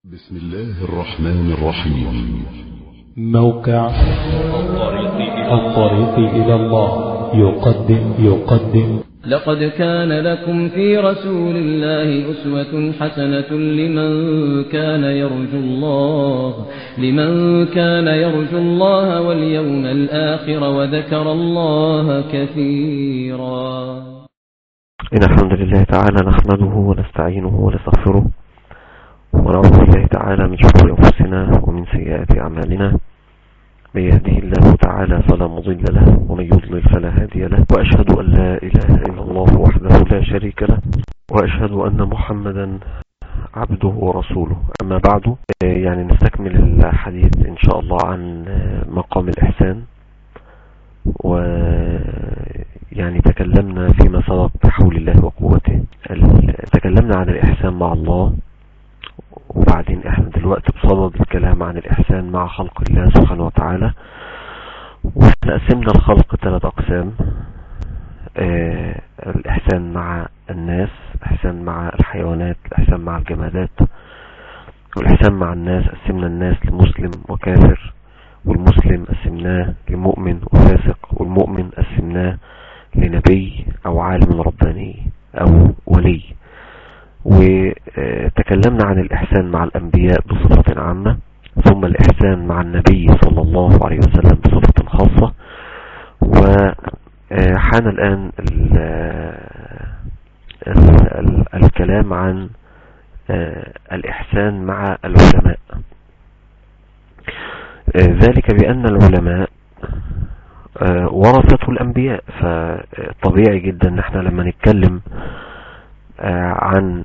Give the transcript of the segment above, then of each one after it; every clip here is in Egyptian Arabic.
بسم الله الرحمن الرحيم موقع الطريق إلى الله يقدم يقدم لقد كان لكم في رسول الله أسوة حسنة لمن كان يرجو الله لمن كان يرجو الله واليوم الآخر وذكر الله كثيرا إن الحمد لله تعالى نحمده ونستعينه ونستغفره ونعوذ بالله تعالى من شرور أنفسنا ومن سيئات أعمالنا من يهده الله تعالى فلا مضل له ومن يضلل فلا هادي له وأشهد أن لا إله إلا الله وحده لا شريك له وأشهد أن محمدا عبده ورسوله أما بعد يعني نستكمل الحديث إن شاء الله عن مقام الإحسان ويعني تكلمنا فيما سبق بحول الله وقوته تكلمنا عن الإحسان مع الله وبعدين احنا دلوقتي بصدد الكلام عن الإحسان مع خلق الله سبحانه وتعالى واحنا قسمنا الخلق ثلاث أقسام اه الإحسان مع الناس الإحسان مع الحيوانات الإحسان مع الجمادات والإحسان مع الناس قسمنا الناس لمسلم وكافر والمسلم قسمناه لمؤمن وفاسق والمؤمن قسمناه لنبي أو عالم رباني أو ولي وتكلمنا عن الإحسان مع الأنبياء بصفة عامة ثم الإحسان مع النبي صلى الله عليه وسلم بصفة خاصة وحان الآن ال ال ال الكلام عن الإحسان مع العلماء ذلك بأن العلماء ورثة الأنبياء فطبيعي جدا ان احنا لما نتكلم عن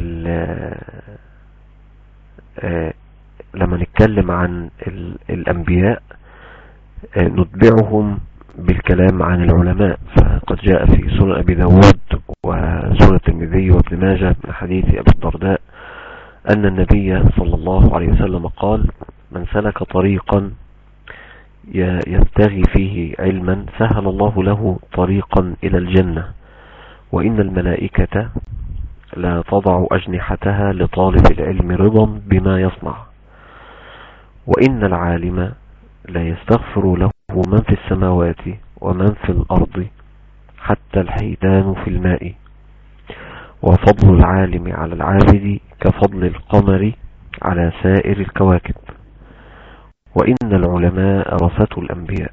لما نتكلم عن الأنبياء نتبعهم بالكلام عن العلماء فقد جاء في سنن أبي داود وسنن الترمذي وابن ماجه من حديث أبي الدرداء أن النبي صلى الله عليه وسلم قال من سلك طريقا يبتغي فيه علما سهل الله له طريقا إلى الجنة وإن الملائكة لا تضع أجنحتها لطالب العلم رضا بما يصنع وإن العالم لا يستغفر له من في السماوات ومن في الأرض حتى الحيتان في الماء وفضل العالم على العابد كفضل القمر على سائر الكواكب وإن العلماء ورثة الأنبياء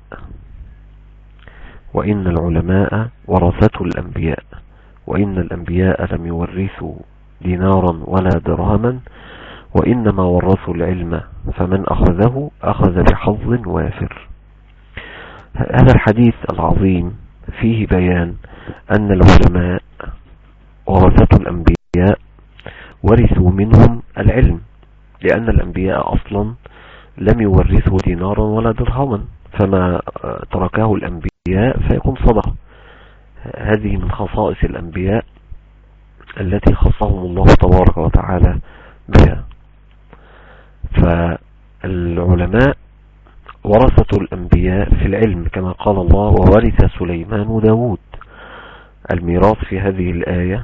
وإن العلماء ورثة الأنبياء وإن الأنبياء لم يورثوا دينارا ولا درهما وإنما ورثوا العلم فمن أخذه أخذ بحظ وافر هذا الحديث العظيم فيه بيان أن العلماء ورثة الأنبياء ورثوا منهم العلم لأن الأنبياء أصلا لم يورثوا دينارا ولا درهما فما تركه الأنبياء فيكون صدقه هذه من خصائص الأنبياء التي خصهم الله تبارك وتعالى بها فالعلماء ورثة الأنبياء في العلم كما قال الله وورث سليمان داود الميراث في هذه الآية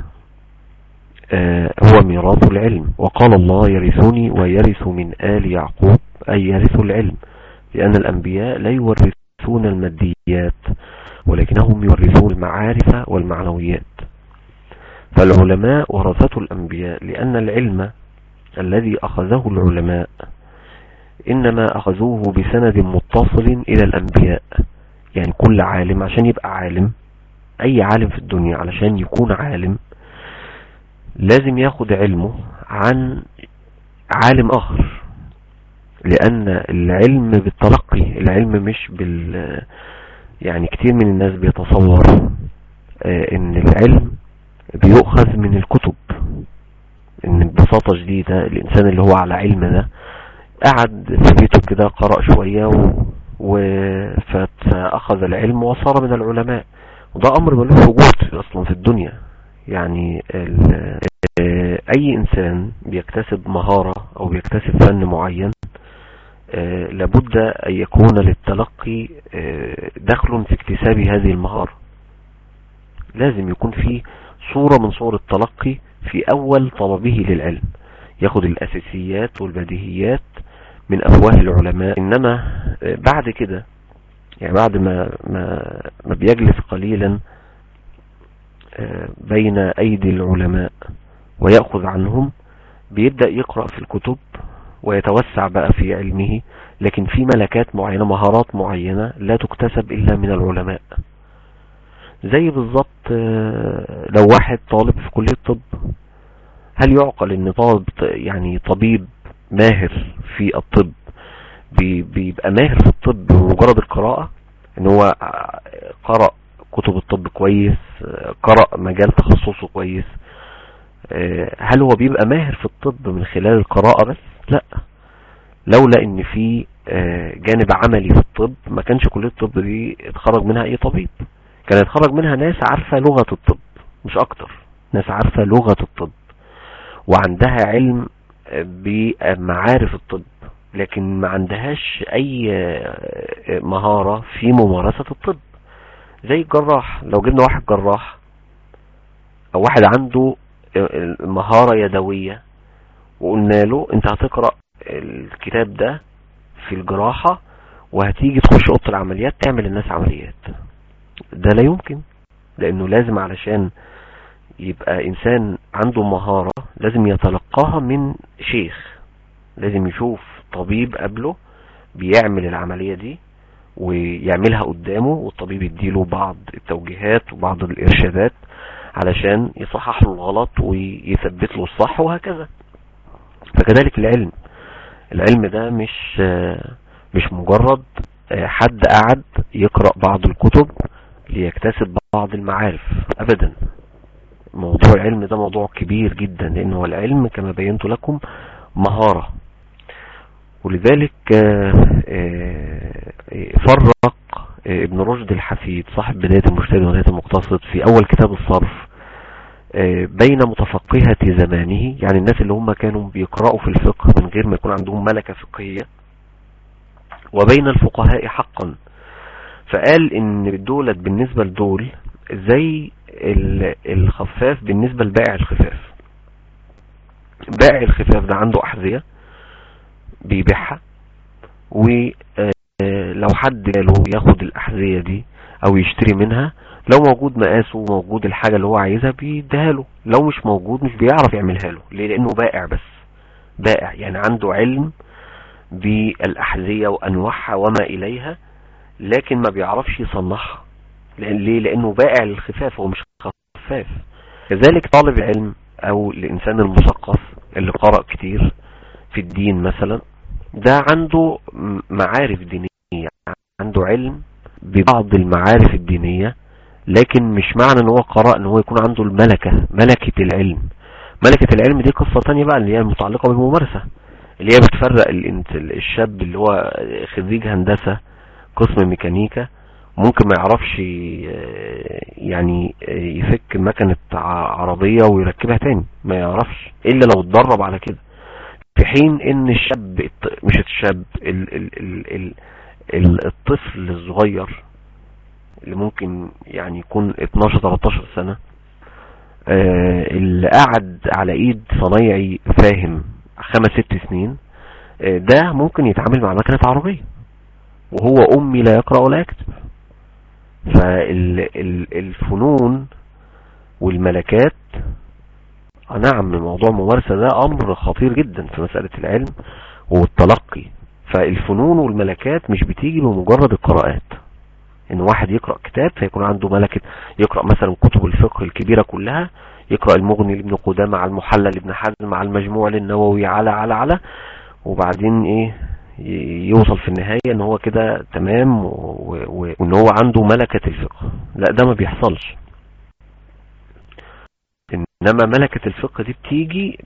هو ميراث العلم وقال الله يرثني ويرث من آل يعقوب أي يرث العلم لأن الأنبياء لا يورثون الماديات ولكنهم يورثون المعارف والمعنويات فالعلماء ورثة الأنبياء لأن العلم الذي أخذه العلماء إنما أخذوه بسند متصل إلى الأنبياء يعني كل عالم عشان يبقى عالم أي عالم في الدنيا علشان يكون عالم لازم ياخد علمه عن عالم آخر لأن العلم بالتلقي العلم مش بال يعني كتير من الناس بيتصور ان العلم بيؤخذ من الكتب ان ببساطة شديدة الانسان اللي هو على علم ده قعد في بيته كده قرأ شوية و... و... فأخذ العلم وصار من العلماء وده امر ملوش وجود اصلا في الدنيا يعني ال... اي انسان بيكتسب مهارة او بيكتسب فن معين لابد أن يكون للتلقي دخل في اكتساب هذه المهارة لازم يكون في صورة من صور التلقي في أول طلبه للعلم ياخد الاساسيات والبديهيات من افواه العلماء انما بعد كده يعني بعد ما ما ما بيجلس قليلا بين ايدي العلماء ويأخذ عنهم بيبدأ يقرأ في الكتب ويتوسع بقى في علمه لكن في ملكات معينة مهارات معينة لا تكتسب إلا من العلماء زي بالظبط لو واحد طالب في كلية الطب هل يعقل ان طالب يعني طبيب ماهر في الطب بيبقى ماهر في الطب بمجرد القراءة ان هو قرأ كتب الطب كويس قرأ مجال تخصصه كويس هل هو بيبقى ماهر في الطب من خلال القراءة بس لا لولا ان في جانب عملي في الطب ما كانش كلية الطب دي اتخرج منها اي طبيب كان يتخرج منها ناس عارفة لغة الطب مش اكتر ناس عارفة لغة الطب وعندها علم بمعارف الطب لكن ما عندهاش اي مهارة في ممارسة الطب زي الجراح لو جبنا واحد جراح او واحد عنده مهارة يدوية وقلنا له انت هتقرأ الكتاب ده في الجراحة وهتيجي تخش اوضه العمليات تعمل الناس عمليات ده لا يمكن لانه لازم علشان يبقى انسان عنده مهارة لازم يتلقاها من شيخ لازم يشوف طبيب قبله بيعمل العملية دي ويعملها قدامه والطبيب يديله بعض التوجيهات وبعض الارشادات علشان يصحح له الغلط ويثبت له الصح وهكذا فكذلك العلم العلم ده مش مش مجرد حد قعد يقرأ بعض الكتب ليكتسب بعض المعارف ابدا موضوع العلم ده موضوع كبير جدا لانه العلم كما بينت لكم مهارة ولذلك فرق ابن رشد الحفيد صاحب بداية المجتهد وبداية المقتصد في اول كتاب الصرف بين متفقهة زمانه يعني الناس اللي هم كانوا بيقرأوا في الفقه من غير ما يكون عندهم ملكة فقهية وبين الفقهاء حقا فقال ان دولت بالنسبة لدول زي الخفاف بالنسبة لبائع الخفاف بائع الخفاف ده عنده احذية بيبيعها ولو حد جاله ياخد الاحذية دي او يشتري منها لو موجود مقاسه وموجود الحاجة اللي هو عايزها بيديها له لو مش موجود مش بيعرف يعملها له ليه لانه بائع بس بائع يعني عنده علم بالاحذية وانواعها وما اليها لكن ما بيعرفش يصنعها لأن ليه لانه بائع للخفاف هو مش خفاف كذلك طالب العلم او الانسان المثقف اللي قرأ كتير في الدين مثلا ده عنده معارف دينية عنده علم ببعض المعارف الدينية لكن مش معنى ان هو قرأ ان هو يكون عنده الملكة ملكة العلم ملكة العلم دي قصة تانية بقى اللي هي المتعلقة بالممارسة اللي هي بتفرق الشاب اللي هو خريج هندسة قسم ميكانيكا ممكن ما يعرفش يعني يفك مكنة عربية ويركبها تاني ما يعرفش الا لو اتدرب على كده في حين ان الشاب مش الشاب ال ال ال ال ال الطفل الصغير اللي ممكن يعني يكون 12 13 سنة اللي قعد على ايد صنايعي فاهم خمس ست سنين ده ممكن يتعامل مع مكنة عربية وهو امي لا يقرأ ولا يكتب فالفنون والملكات نعم موضوع ممارسة ده امر خطير جدا في مسألة العلم والتلقي فالفنون والملكات مش بتيجي بمجرد القراءات ان واحد يقرأ كتاب فيكون عنده ملكة يقرأ مثلا كتب الفقه الكبيرة كلها يقرأ المغني لابن قدامة على المحلى لابن حزم على المجموع للنووي على على على وبعدين ايه يوصل في النهاية ان هو كده تمام وان هو عنده ملكة الفقه لا ده ما بيحصلش انما ملكة الفقه دي بتيجي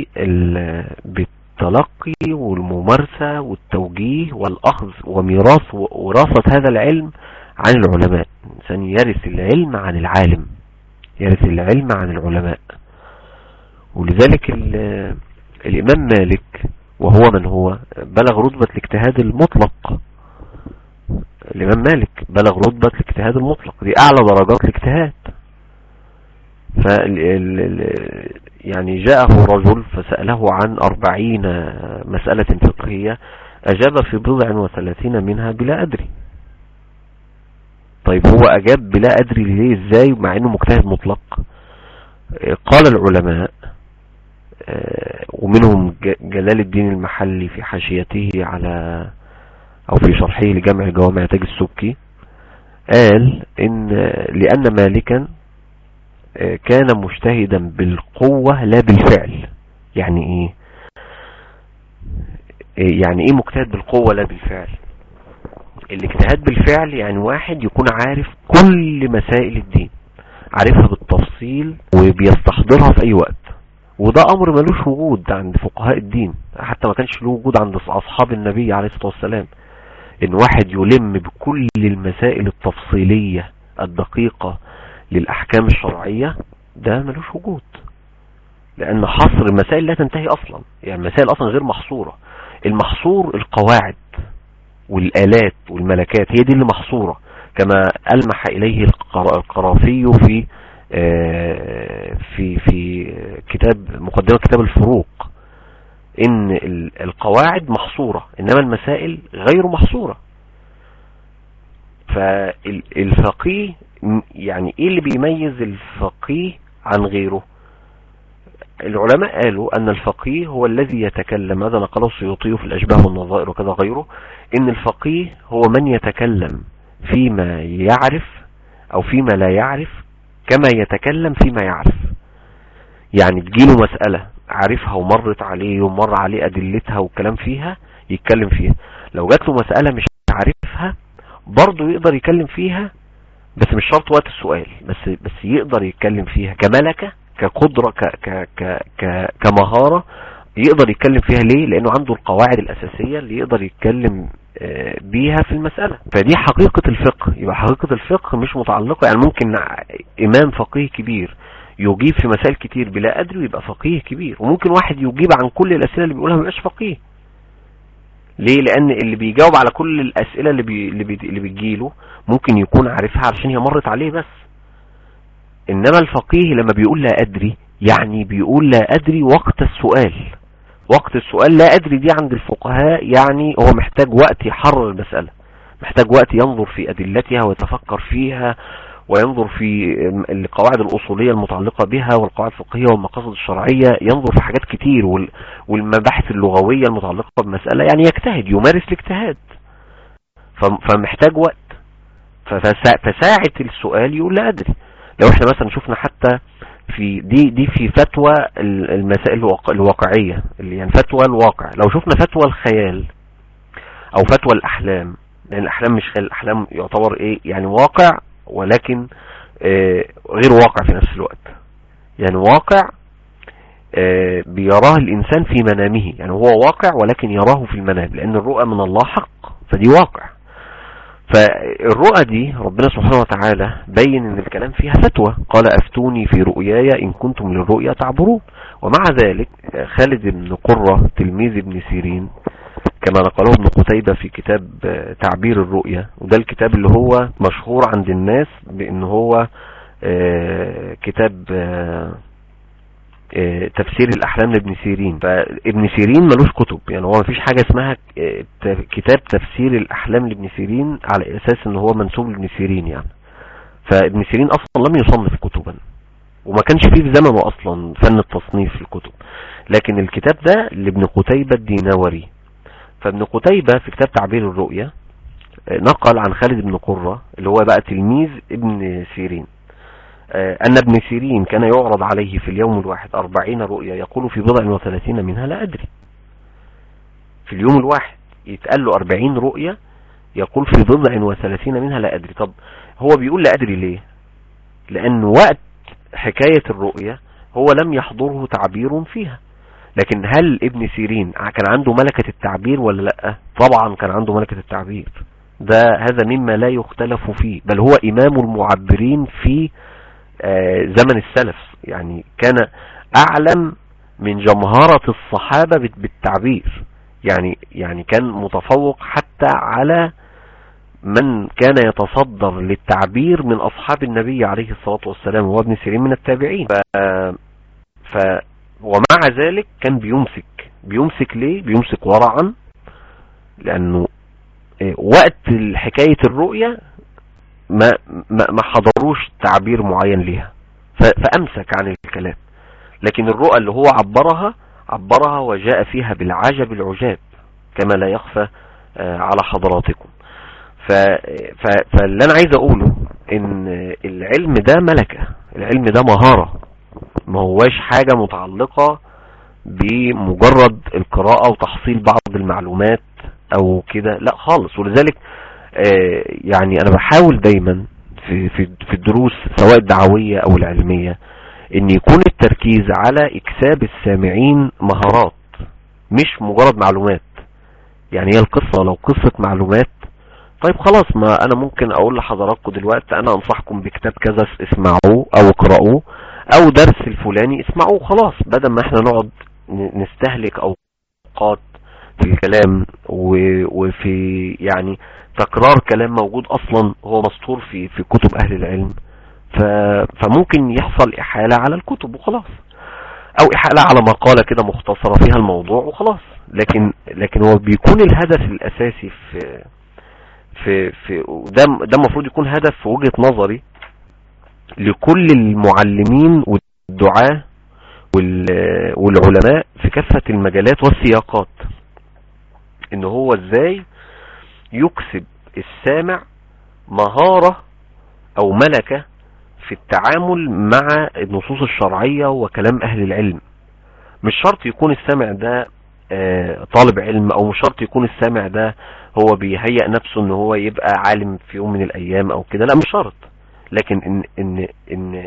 بالتلقي والممارسة والتوجيه والاخذ وميراث وراثة هذا العلم عن العلماء الانسان يرث العلم عن العالم يرث العلم عن العلماء ولذلك الامام مالك وهو من هو بلغ رتبة الاجتهاد المطلق الإمام مالك بلغ رتبة الاجتهاد المطلق دي أعلى درجات الاجتهاد ف يعني جاءه رجل فسأله عن أربعين مسألة فقهية أجاب في بضع وثلاثين منها بلا أدري طيب هو أجاب بلا أدري ليه إزاي مع أنه مجتهد مطلق قال العلماء ومنهم جلال الدين المحلي في حاشيته على أو في شرحه لجمع جوامع تاج السبكي قال إن لأن مالكا كان مجتهدا بالقوة لا بالفعل يعني ايه يعني ايه مجتهد بالقوة لا بالفعل الاجتهاد بالفعل يعني واحد يكون عارف كل مسائل الدين عارفها بالتفصيل وبيستحضرها في اي وقت وده امر ملوش وجود عند فقهاء الدين حتى ما كانش له وجود عند اصحاب النبي عليه الصلاة والسلام ان واحد يلم بكل المسائل التفصيلية الدقيقة للأحكام الشرعية ده ملوش وجود لأن حصر المسائل لا تنتهي أصلا يعني المسائل أصلا غير محصورة المحصور القواعد والآلات والملكات هي دي اللي محصورة كما ألمح إليه القرافي في في في كتاب مقدمة كتاب الفروق ان القواعد محصورة انما المسائل غير محصورة فالفقيه يعني ايه اللي بيميز الفقيه عن غيره العلماء قالوا ان الفقيه هو الذي يتكلم هذا نقله السيوطي في الاشباه والنظائر وكذا غيره ان الفقيه هو من يتكلم فيما يعرف او فيما لا يعرف كما يتكلم فيما يعرف يعني تجيله مسألة عارفها ومرت عليه ومر عليه ادلتها والكلام فيها يتكلم فيها لو جات له مسألة مش عارفها برضه يقدر يتكلم فيها بس مش شرط وقت السؤال بس بس يقدر يتكلم فيها كملكة كقدرة ك ك ك ك كمهارة يقدر يتكلم فيها ليه لانه عنده القواعد الاساسية اللي يقدر يتكلم بيها في المسألة فدي حقيقة الفقه يبقى حقيقة الفقه مش متعلقة يعني ممكن امام فقيه كبير يجيب في مسائل كتير بلا ادري ويبقى فقيه كبير وممكن واحد يجيب عن كل الاسئلة اللي بيقولها ما يبقاش فقيه ليه لان اللي بيجاوب على كل الاسئلة اللي بي اللي, بي اللي بتجيله ممكن يكون عارفها علشان هي مرت عليه بس انما الفقيه لما بيقول لا ادري يعني بيقول لا ادري وقت السؤال وقت السؤال لا ادري دي عند الفقهاء يعني هو محتاج وقت يحرر المسألة محتاج وقت ينظر في ادلتها ويتفكر فيها وينظر في القواعد الأصولية المتعلقة بها والقواعد الفقهية والمقاصد الشرعية ينظر في حاجات كتير والمباحث اللغوية المتعلقة بمسألة يعني يجتهد يمارس الاجتهاد فمحتاج وقت فساعة السؤال يقول لا أدري لو احنا مثلا شفنا حتى في دي دي في فتوى المسائل الواقعية اللي يعني فتوى الواقع لو شفنا فتوى الخيال او فتوى الاحلام لان الاحلام مش خيال الاحلام يعتبر ايه يعني واقع ولكن آه غير واقع في نفس الوقت يعني واقع آه بيراه الانسان في منامه يعني هو واقع ولكن يراه في المنام لان الرؤى من الله حق فدي واقع فالرؤى دي ربنا سبحانه وتعالى بين ان الكلام فيها فتوى قال افتوني في رؤياي ان كنتم للرؤيا تعبرون ومع ذلك خالد بن قرة تلميذ ابن سيرين كما نقله ابن قتيبة في كتاب تعبير الرؤيا وده الكتاب اللي هو مشهور عند الناس بان هو كتاب تفسير الأحلام لابن سيرين فابن سيرين ملوش كتب يعني هو مفيش حاجة اسمها كتاب تفسير الأحلام لابن سيرين على أساس ان هو منسوب لابن سيرين يعني فابن سيرين أصلا لم يصنف كتبا وما كانش فيه في زمنه أصلا فن التصنيف في الكتب لكن الكتاب ده لابن قتيبة الدينوري فابن قتيبة في كتاب تعبير الرؤيا نقل عن خالد بن قرة اللي هو بقى تلميذ ابن سيرين أن ابن سيرين كان يعرض عليه في اليوم الواحد أربعين رؤيا يقول في بضع وثلاثين منها لا أدري في اليوم الواحد يتقال له أربعين رؤيا يقول في بضع وثلاثين منها لا أدري طب هو بيقول لا أدري ليه لأن وقت حكاية الرؤيا هو لم يحضره تعبير فيها لكن هل ابن سيرين كان عنده ملكة التعبير ولا لا طبعا كان عنده ملكة التعبير ده هذا مما لا يختلف فيه بل هو إمام المعبرين في زمن السلف يعني كان أعلم من جمهرة الصحابة بالتعبير يعني يعني كان متفوق حتى على من كان يتصدر للتعبير من أصحاب النبي عليه الصلاة والسلام وهو ابن سيرين من التابعين ف... ف... ومع ذلك كان بيمسك بيمسك ليه بيمسك ورعا لأنه وقت حكاية الرؤية ما, ما, ما حضروش تعبير معين ليها فأمسك عن الكلام لكن الرؤى اللي هو عبرها عبرها وجاء فيها بالعجب العجاب كما لا يخفى على حضراتكم فاللي انا عايز اقوله ان العلم ده ملكة العلم ده مهارة ما هواش حاجة متعلقة بمجرد القراءة وتحصيل بعض المعلومات او كده لا خالص ولذلك يعني انا بحاول دايما في, في, في الدروس سواء الدعوية او العلمية ان يكون التركيز على اكساب السامعين مهارات مش مجرد معلومات يعني هي القصة لو قصة معلومات طيب خلاص ما انا ممكن اقول لحضراتكم دلوقتي انا انصحكم بكتاب كذا اسمعوه او اقرأوه او درس الفلاني اسمعوه خلاص بدل ما احنا نقعد نستهلك اوقات في الكلام وفي يعني تكرار كلام موجود اصلا هو مسطور في في كتب اهل العلم فممكن يحصل احالة على الكتب وخلاص او احالة على مقالة كده مختصرة فيها الموضوع وخلاص لكن لكن هو بيكون الهدف الاساسي في في في ده ده المفروض يكون هدف في وجهة نظري لكل المعلمين والدعاة والعلماء في كافة المجالات والسياقات ان هو ازاي يكسب السامع مهارة او ملكة في التعامل مع النصوص الشرعية وكلام اهل العلم مش شرط يكون السامع ده طالب علم او مش شرط يكون السامع ده هو بيهيئ نفسه ان هو يبقى عالم في يوم من الايام او كده لا مش شرط لكن ان ان ان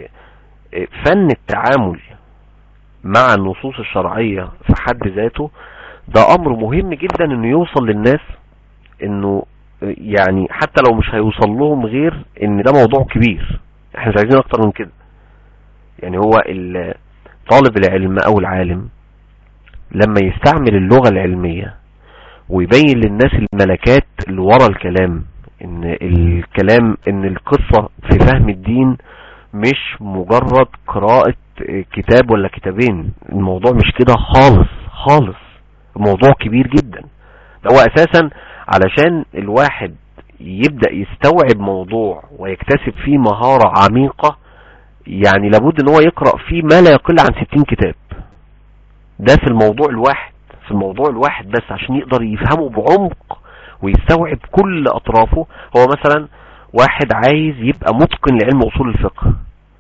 فن التعامل مع النصوص الشرعية في حد ذاته ده امر مهم جدا انه يوصل للناس انه يعني حتى لو مش هيوصل لهم غير ان ده موضوع كبير احنا مش عايزين اكتر من كده يعني هو طالب العلم او العالم لما يستعمل اللغة العلمية ويبين للناس الملكات اللي ورا الكلام ان الكلام ان القصة في فهم الدين مش مجرد قراءة كتاب ولا كتابين الموضوع مش كده خالص خالص الموضوع كبير جدا ده هو اساسا علشان الواحد يبدأ يستوعب موضوع ويكتسب فيه مهارة عميقة يعني لابد ان هو يقرأ فيه ما لا يقل عن 60 كتاب ده في الموضوع الواحد في الموضوع الواحد بس عشان يقدر يفهمه بعمق ويستوعب كل اطرافه هو مثلا واحد عايز يبقى متقن لعلم اصول الفقه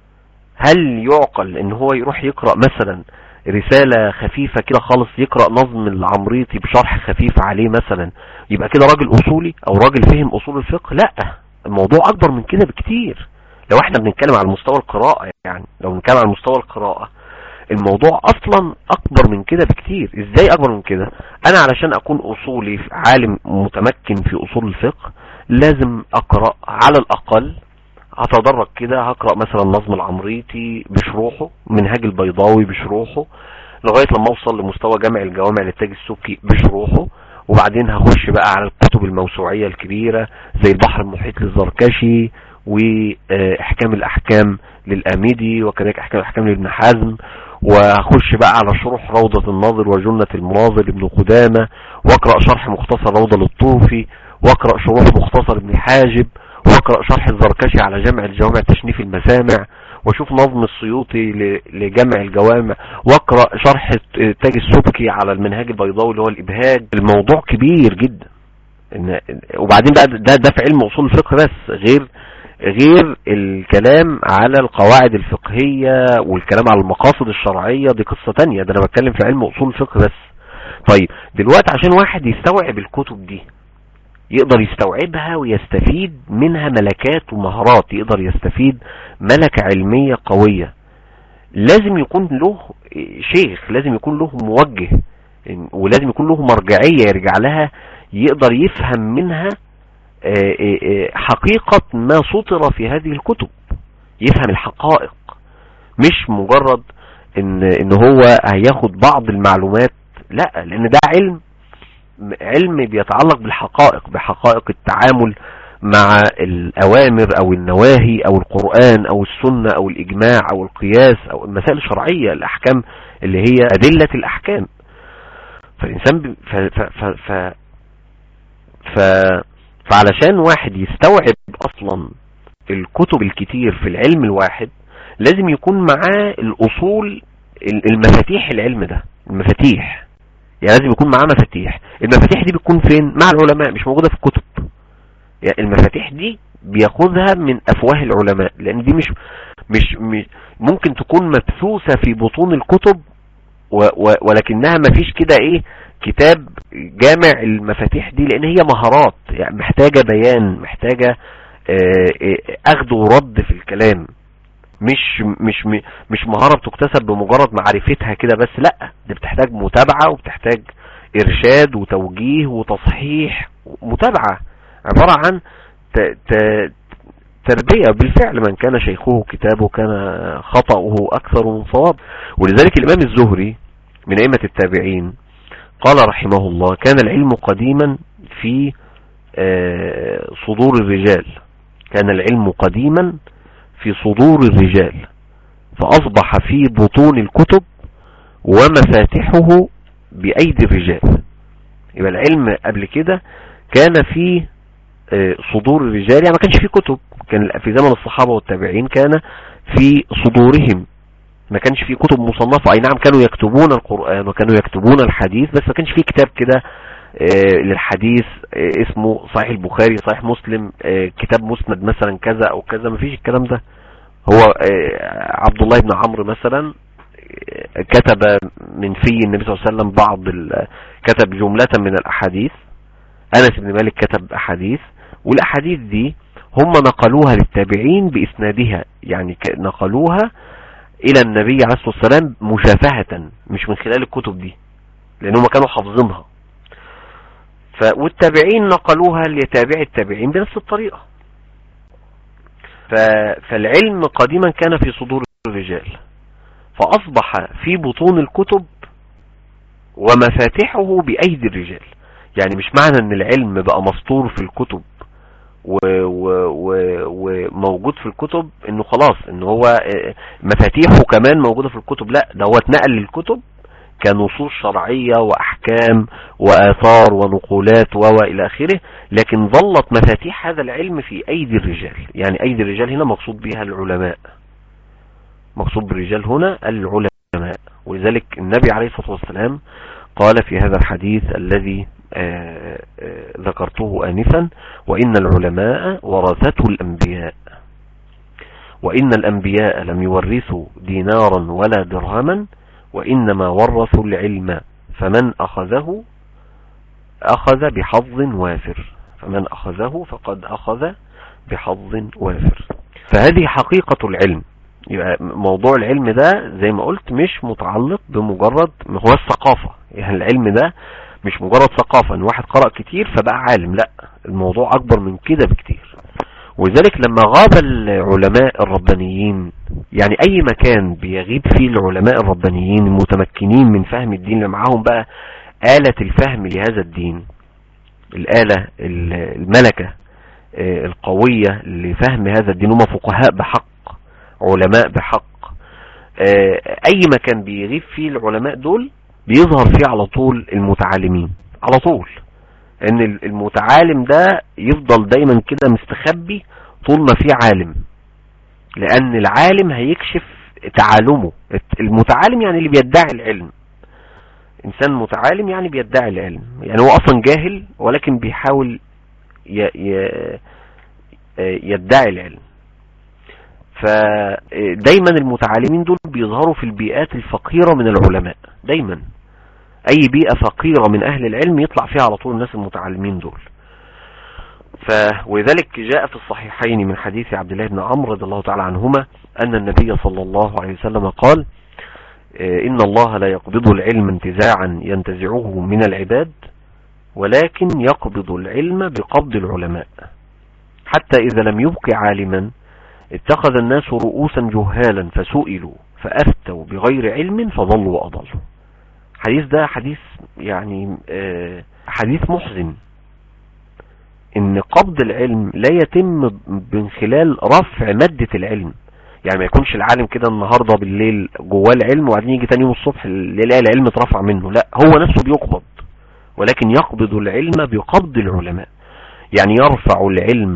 هل يعقل ان هو يروح يقرأ مثلا رسالة خفيفة كده خالص يقرأ نظم العمريطي بشرح خفيف عليه مثلا يبقى كده راجل اصولي او راجل فهم اصول الفقه لا الموضوع اكبر من كده بكتير لو احنا بنتكلم على مستوى القراءة يعني لو بنتكلم على مستوى القراءة الموضوع اصلا اكبر من كده بكتير ازاي اكبر من كده انا علشان اكون اصولي عالم متمكن في اصول الفقه لازم اقرأ على الاقل هتدرج كده هقرأ مثلا نظم العمريطي بشروحه منهاج البيضاوي بشروحه لغاية لما اوصل لمستوى جامع الجوامع للتاج السبكي بشروحه وبعدين هخش بقى على الكتب الموسوعية الكبيرة زي البحر المحيط للزركشي واحكام الاحكام للاميدي وكذلك احكام الاحكام لابن حزم وهخش بقى على شروح روضة الناظر وجنة المناظر ابن قدامة واقرأ شرح مختصر روضة للطوفي واقرأ شروح مختصر ابن حاجب واقرأ شرح الزركشي على جمع الجوامع تشنيف المسامع واشوف نظم السيوطي لجمع الجوامع واقرأ شرح تاج السبكي على المنهاج البيضاوي اللي هو الابهاج الموضوع كبير جدا إن وبعدين بقى ده ده في علم اصول الفقه بس غير غير الكلام على القواعد الفقهية والكلام على المقاصد الشرعية دي قصة تانية ده انا بتكلم في علم اصول الفقه بس طيب دلوقتي عشان واحد يستوعب الكتب دي يقدر يستوعبها ويستفيد منها ملكات ومهارات يقدر يستفيد ملكة علمية قوية لازم يكون له شيخ لازم يكون له موجه ولازم يكون له مرجعية يرجع لها يقدر يفهم منها حقيقة ما سطر في هذه الكتب يفهم الحقائق مش مجرد ان, إن هو هياخد بعض المعلومات لا لان ده علم علم بيتعلق بالحقائق بحقائق التعامل مع الأوامر أو النواهي أو القرآن أو السنة أو الإجماع أو القياس أو المسائل الشرعية الأحكام اللي هي أدلة الأحكام فالإنسان ب... ف... ف... ف... ف... ف... فعلشان واحد يستوعب أصلا الكتب الكتير في العلم الواحد لازم يكون معاه الأصول المفاتيح العلم ده المفاتيح يعني لازم يكون معاه مفاتيح المفاتيح دي بتكون فين مع العلماء مش موجودة في الكتب يعني المفاتيح دي بياخذها من افواه العلماء لان دي مش مش, مش ممكن تكون مبثوثة في بطون الكتب و و ولكنها ما فيش كده ايه كتاب جامع المفاتيح دي لان هي مهارات يعني محتاجة بيان محتاجة اخذ ورد في الكلام مش مش مش مهارة بتكتسب بمجرد معرفتها كده بس لا دي بتحتاج متابعة وبتحتاج ارشاد وتوجيه وتصحيح متابعة عبارة عن تربية بالفعل من كان شيخه كتابه كان خطأه أكثر من صواب ولذلك الإمام الزهري من أئمة التابعين قال رحمه الله كان العلم قديما في صدور الرجال كان العلم قديما في صدور الرجال فأصبح في بطون الكتب ومفاتحه بأيدي الرجال يبقى العلم قبل كده كان في صدور الرجال يعني ما كانش في كتب كان في زمن الصحابة والتابعين كان في صدورهم ما كانش في كتب مصنفة اي نعم كانوا يكتبون القرآن وكانوا يكتبون الحديث بس ما كانش في كتاب كده للحديث اسمه صحيح البخاري صحيح مسلم كتاب مسند مثلا كذا او كذا ما فيش الكلام ده هو عبد الله بن عمرو مثلا كتب من في النبي صلى الله عليه وسلم بعض كتب جملة من الاحاديث انس بن مالك كتب احاديث والاحاديث دي هم نقلوها للتابعين باسنادها يعني نقلوها الى النبي عليه الصلاة والسلام مشافهة مش من خلال الكتب دي لانهم كانوا حافظينها ف... والتابعين نقلوها لتابع التابعين بنفس الطريقة ف... فالعلم قديما كان في صدور الرجال فأصبح في بطون الكتب ومفاتحه بأيدي الرجال يعني مش معنى ان العلم بقى مسطور في الكتب وموجود في الكتب انه خلاص ان هو مفاتيحه كمان موجودة في الكتب لا ده هو اتنقل للكتب كنصوص شرعية واحكام واثار ونقولات والى اخره لكن ظلت مفاتيح هذا العلم في ايدي الرجال يعني ايدي الرجال هنا مقصود بها العلماء مقصود بالرجال هنا العلماء ولذلك النبي عليه الصلاة والسلام قال في هذا الحديث الذي آآ آآ ذكرته آنفا وإن العلماء ورثته الأنبياء وإن الأنبياء لم يورثوا دينارا ولا درهما وإنما ورثوا العلم فمن أخذه أخذ بحظ وافر فمن أخذه فقد أخذ بحظ وافر فهذه حقيقة العلم يبقى موضوع العلم ده زي ما قلت مش متعلق بمجرد هو الثقافة يعني العلم ده مش مجرد ثقافة ان واحد قرأ كتير فبقى عالم لا الموضوع اكبر من كده بكتير ولذلك لما غاب العلماء الربانيين يعني اي مكان بيغيب فيه العلماء الربانيين المتمكنين من فهم الدين اللي معاهم بقى آلة الفهم لهذا الدين الآلة الملكة القوية لفهم هذا الدين هم فقهاء بحق علماء بحق اي مكان بيغيب فيه العلماء دول بيظهر فيه على طول المتعالمين على طول ان المتعالم ده يفضل دايما كده مستخبي طول ما في عالم لان العالم هيكشف تعالمه المتعالم يعني اللي بيدعي العلم انسان متعالم يعني بيدعي العلم يعني هو اصلا جاهل ولكن بيحاول يدعي العلم فدايما المتعالمين دول بيظهروا في البيئات الفقيرة من العلماء دايما اي بيئة فقيرة من اهل العلم يطلع فيها على طول الناس المتعلمين دول ف ولذلك جاء في الصحيحين من حديث عبد الله بن عمرو رضي الله تعالى عنهما ان النبي صلى الله عليه وسلم قال ان الله لا يقبض العلم انتزاعا ينتزعه من العباد ولكن يقبض العلم بقبض العلماء حتى اذا لم يبق عالما اتخذ الناس رؤوسا جهالا فسئلوا فأفتوا بغير علم فضلوا وأضلوا الحديث ده حديث يعني آه، حديث محزن ان قبض العلم لا يتم من خلال رفع مادة العلم يعني ما يكونش العالم كده النهاردة بالليل جواه العلم وبعدين يجي تاني يوم الصبح يلاقي العلم اترفع منه لا هو نفسه بيقبض ولكن يقبض العلم بقبض العلماء يعني يرفع العلم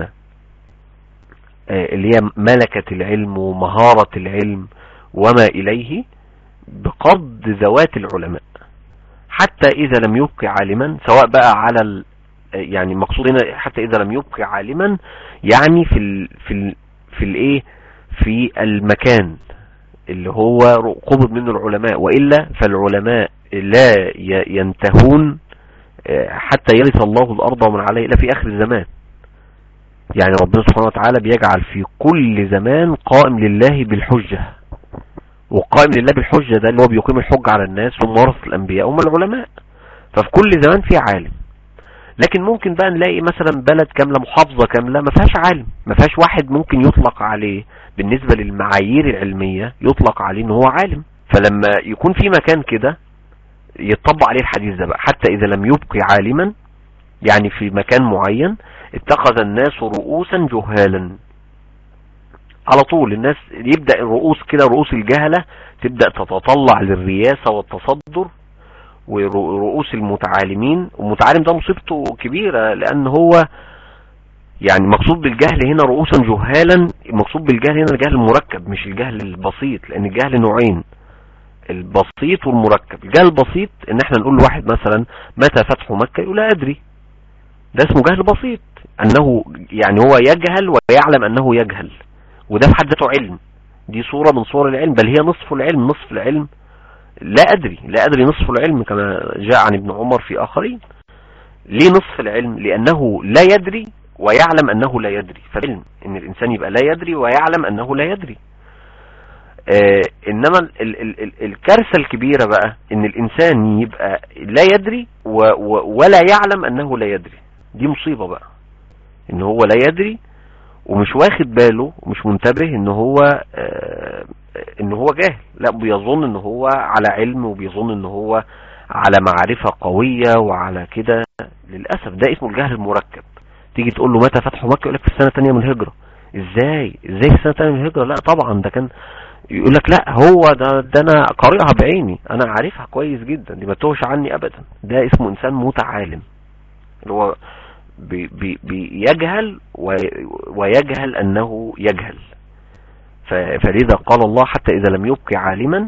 آه، اللي هي ملكة العلم ومهارة العلم وما إليه بقبض ذوات العلماء حتى إذا لم يبقي عالما سواء بقى على ال... يعني مقصود هنا حتى إذا لم يبقي عالما يعني في ال... في ال... في الايه في المكان اللي هو قبض منه العلماء وإلا فالعلماء لا ي... ينتهون آه، حتى يرث الله الأرض ومن عليه إلا في آخر الزمان يعني ربنا سبحانه وتعالى بيجعل في كل زمان قائم لله بالحجة وقائم لله بالحجة ده اللي هو بيقيم الحجة على الناس هم ورثة الأنبياء هم العلماء ففي كل زمان في عالم لكن ممكن بقى نلاقي مثلا بلد كاملة محافظة كاملة ما فيهاش عالم ما فيهاش واحد ممكن يطلق عليه بالنسبة للمعايير العلمية يطلق عليه ان هو عالم فلما يكون في مكان كده يتطبق عليه الحديث ده بقى حتى اذا لم يبقي عالما يعني في مكان معين اتخذ الناس رؤوسا جهالا على طول الناس يبدأ الرؤوس كده رؤوس الجهلة تبدأ تتطلع للرياسة والتصدر ورؤوس المتعالمين والمتعالم ده مصيبته كبيرة لان هو يعني مقصود بالجهل هنا رؤوسا جهالا مقصود بالجهل هنا الجهل المركب مش الجهل البسيط لان الجهل نوعين البسيط والمركب الجهل البسيط ان احنا نقول لواحد مثلا متى فتح مكة يقول لا ادري ده اسمه جهل بسيط انه يعني هو يجهل ويعلم انه يجهل وده في حد ذاته علم دي صورة من صور العلم بل هي نصف العلم نصف العلم لا أدري لا أدري نصف العلم كما جاء عن ابن عمر في آخرين ليه نصف العلم لأنه لا يدري ويعلم أنه لا يدري فالعلم إن الإنسان يبقى لا يدري ويعلم أنه لا يدري آه إنما ال ال ال الكارثة الكبيرة بقى إن الإنسان يبقى لا يدري و و ولا يعلم أنه لا يدري دي مصيبة بقى إن هو لا يدري ومش واخد باله ومش منتبه ان هو آه ان هو جاهل لا بيظن ان هو على علم وبيظن ان هو على معرفة قوية وعلى كده للأسف ده اسمه الجهل المركب تيجي تقول له متى فتح مكة يقول لك في السنة الثانية من الهجرة ازاي ازاي في السنة الثانية من الهجرة لا طبعا ده كان يقول لك لا هو ده, ده انا قارئها بعيني انا عارفها كويس جدا دي ما تهش عني ابدا ده اسمه انسان متعالم اللي هو بي بي بيجهل ويجهل أنه يجهل فلذا قال الله حتى إذا لم يبقي عالما